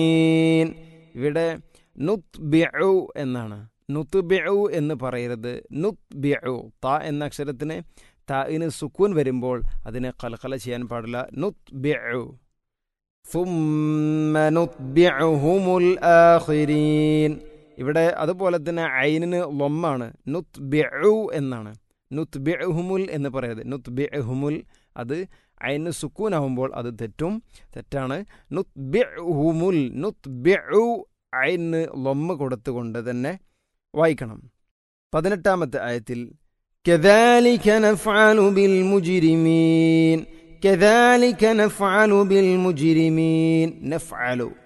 ഇവിടെ നുത് ബിഉ എന്നാണ് നുത് ബിഉ എന്ന് പറയരുത് നുത് ബിഉ ത എന്ന അക്ഷരത്തിന് തായിന് സുക്കൂൻ വരുമ്പോൾ അതിനെ കലകല ചെയ്യാൻ പാടില്ല നുത് ബിഉ ثم نتبعهم الآخرين ഇവിടെ അതുപോലെ തന്നെ ഐനിന് ലൊമ്മാണ് നുത് ബിഉ എന്നാണ് നുത് ബിഉഹുമുൽ എന്ന് പറയരുത് നുത് ബിഉഹുമുൽ അത് ഐന് സുക്കൂനാവുമ്പോൾ അത് തെറ്റും തെറ്റാണ് നുത് ബിഉഹുമുൽ നുത് ബിഉ ഐന് ലൊമ്മ കൊടുത്തുകൊണ്ട് തന്നെ വായിക്കണം പതിനെട്ടാമത്തെ ആയത്തിൽ كذلك نفعل بالمجرمين كذلك نفعل بالمجرمين نفعل